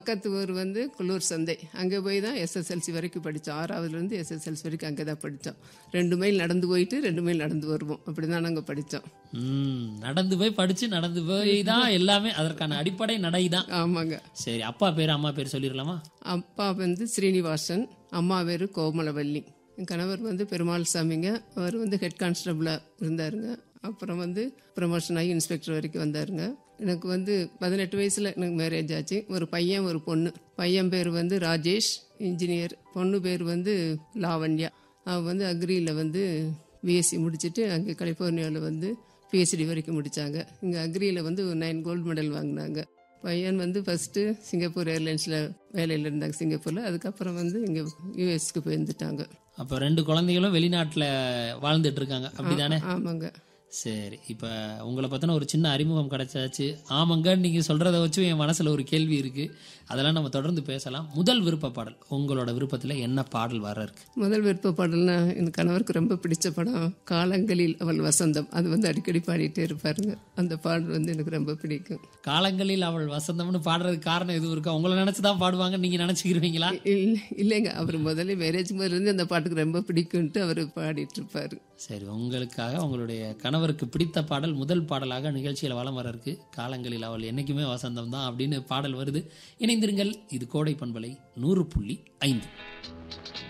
பக்கத்து ஊர் வந்து குள்ளூர் சந்தை அங்கே போய் தான் எஸ்எஸ்எல்சி வரைக்கும் படித்தோம் ஆறாவதுலேருந்து எஸ்எஸ்எல்சி வரைக்கும் அங்கே தான் படித்தோம் ரெண்டு மைல் நடந்து போயிட்டு ரெண்டு மைல் நடந்து வருவோம் அப்படி தான் நாங்கள் படித்தோம் ம் நடந்து போய் படிச்சு நடந்து போய் தான் எல்லாமே அதற்கான அடிப்படை நடை தான் ஆமாங்க சரி அப்பா பேர் அம்மா பேர் சொல்லிடலாமா அப்பா வந்து ஸ்ரீனிவாசன் அம்மா பேர் கோமலவல்லி என் கணவர் வந்து பெருமாள் சாமிங்க அவர் வந்து ஹெட் கான்ஸ்டபிளாக இருந்தாருங்க அப்புறம் வந்து ப்ரமோஷன் ஆகி இன்ஸ்பெக்டர் வரைக்கும் வந்தாருங்க எனக்கு வந்து பதினெட்டு வயசில் எனக்கு மேரேஜ் ஆச்சு ஒரு பையன் ஒரு பொண்ணு பையன் பேர் வந்து ராஜேஷ் இன்ஜினியர் பொண்ணு பேர் வந்து லாவண்யா அவள் வந்து அக்ரியில் வந்து பிஎஸ்சி முடிச்சுட்டு அங்கே கலிஃபோர்னியாவில் வந்து பிஹெச்டி வரைக்கும் முடித்தாங்க இங்கே அக்ரியில் வந்து ஒரு நைன் கோல்டு மெடல் வாங்கினாங்க பையன் வந்து ஃபஸ்ட்டு சிங்கப்பூர் ஏர்லைன்ஸில் வேலையில் இருந்தாங்க சிங்கப்பூரில் அதுக்கப்புறம் வந்து இங்கே யூஎஸ்க்கு போயிருந்துட்டாங்க அப்போ ரெண்டு குழந்தைகளும் வெளிநாட்டில் வாழ்ந்துட்டு இருக்காங்க அப்படிதானே ஆமாங்க சரி இப்போ உங்களை பற்றின ஒரு சின்ன அறிமுகம் கிடைச்சாச்சு ஆமாங்கன்னு நீங்கள் சொல்கிறத வச்சு என் மனசில் ஒரு கேள்வி இருக்குது அதெல்லாம் நம்ம தொடர்ந்து பேசலாம் முதல் விருப்ப பாடல் உங்களோட விருப்பத்தில் என்ன பாடல் வர இருக்கு முதல் விருப்ப பாடல்னா என் கணவருக்கு ரொம்ப பிடிச்ச படம் காலங்களில் அவள் வசந்தம் அது வந்து அடிக்கடி பாடிட்டே இருப்பாருங்க அந்த பாடல் வந்து எனக்கு ரொம்ப பிடிக்கும் காலங்களில் அவள் வசந்தம்னு பாடுறதுக்கு காரணம் எதுவும் இருக்கா உங்களை நினச்சி தான் பாடுவாங்க நீங்கள் நினச்சிக்கிருவீங்களா இல்லை இல்லைங்க அவர் முதல்ல மேரேஜ் முதல்லேருந்து அந்த பாட்டுக்கு ரொம்ப பிடிக்கும்ட்டு அவர் பாடிட்டு இருப்பாரு சரி உங்களுக்காக உங்களுடைய கணவருக்கு பிடித்த பாடல் முதல் பாடலாக நிகழ்ச்சியில் வலம் வர இருக்கு காலங்களில் அவள் என்னைக்குமே வசந்தம் தான் அப்படின்னு பாடல் வருது இணைந்திருங்கள் இது கோடை பண்பலை நூறு புள்ளி ஐந்து